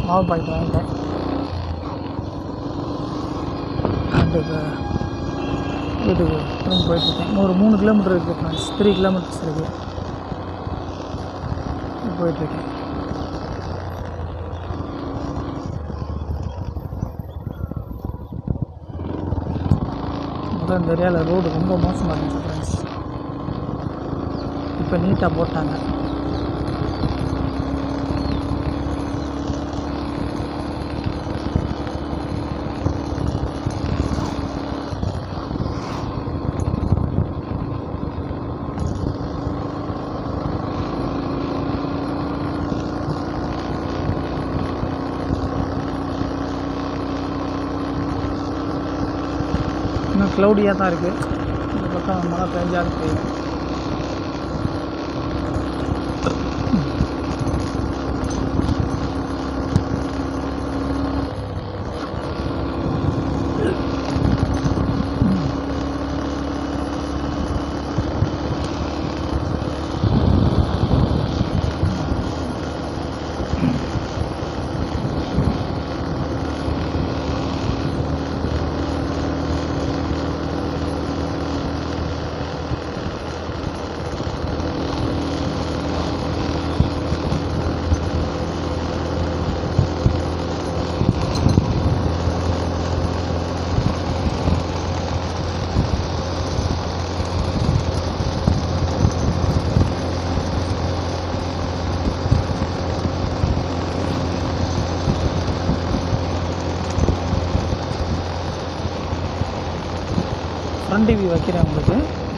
மாவு பாக்கெட் வாங்கிட்டேன் வீட்டுக்கு வீட்டுக்கு திரும்ப போயிட்டுருக்கேன் இன்னும் ஒரு மூணு கிலோமீட்டர் இருக்குது ஃப்ரெண்ட்ஸ் த்ரீ கிலோமீட்டர்ஸ் இருக்குது போயிட்டுருக்கேன் முதல்ல இந்த ஏரியாவில் ரோடு ரொம்ப மோசமாக இருந்துச்சு ஃப்ரெண்ட்ஸ் இப்போ நீட்டாக போட்டாங்க இன்னும் க்ளௌடியாக தான் இருக்குது இந்த பக்கம் மழை பெஞ்சாலும் பெய்யும் ஃப்ரண்ட் டிவி வைக்கிறேன் உங்களுக்கு